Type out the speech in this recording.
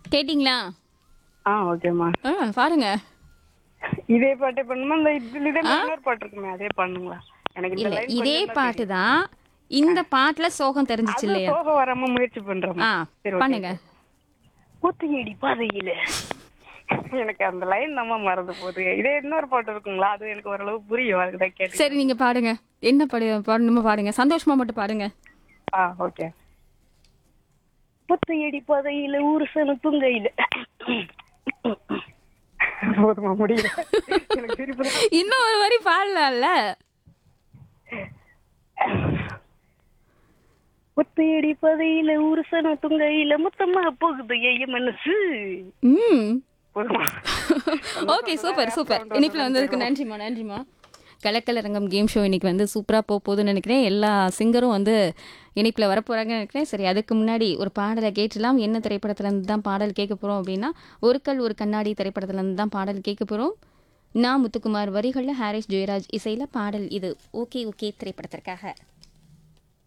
கேட்டிங்களா ஆ ஓகேம்மா ஆ பாருங்க இதே பாட்டே பண்ணுமா இந்த இதுல இதே மாதிரி இன்னொரு பாட்டு இருக்குமே அதே பண்ணுங்களா எனக்கு இந்த இல்ல லைன் இதே பாட்டு தான் இந்த பாட்டுல சோகம் தெரிஞ்சிச்சு இல்லையா சோக வராம முயற்சி பண்றேன் ஆ பண்ணுங்க கூத்துங்கடி பாதையில எனக்கு அந்த லைன் நம்ம மறந்து போகுது இதே இன்னொரு பாட்டு இருக்குங்களா அது எனக்கு ஓரளவு புரியும் அதுக்கு தான் கேட்டு சரி நீங்க பாடுங்க என்ன பாடு பாடணுமோ பாடுங்க சந்தோஷமா மட்டும் பாடுங்க ஆ ஓகே புத்தையடி பாதையில ஊருசனு துங்கையில போதுமா முடியல எனக்கு சிரிப்பு தான். இன்னும் ஒரு வரி பாடலாம்ல புத்தையடி பாதையில ஊருசனு துங்கையில மொத்தமா போகுது ஐய மனசு ம் போதுமா ஓகே சூப்பர் சூப்பர் இனிப்பில் வந்ததுக்கு நன்றிம்மா நன்றிம்மா கலக்கலரங்கம் கேம் ஷோ இன்னைக்கு வந்து சூப்பராக போக போகுதுன்னு நினைக்கிறேன் எல்லா சிங்கரும் வந்து இனிப்பில் வரப்போகிறாங்கன்னு நினைக்கிறேன் சரி அதுக்கு முன்னாடி ஒரு பாடலை கேட்டலாம் என்ன திரைப்படத்துலேருந்து தான் பாடல் கேட்க போகிறோம் அப்படின்னா ஒரு கல் ஒரு கண்ணாடி திரைப்படத்துலேருந்து தான் பாடல் கேட்க போகிறோம் நான் முத்துக்குமார் வரிகளில் ஹாரிஸ் ஜெயராஜ் இசையில் பாடல் இது ஓகே ஓகே திரைப்படத்திற்காக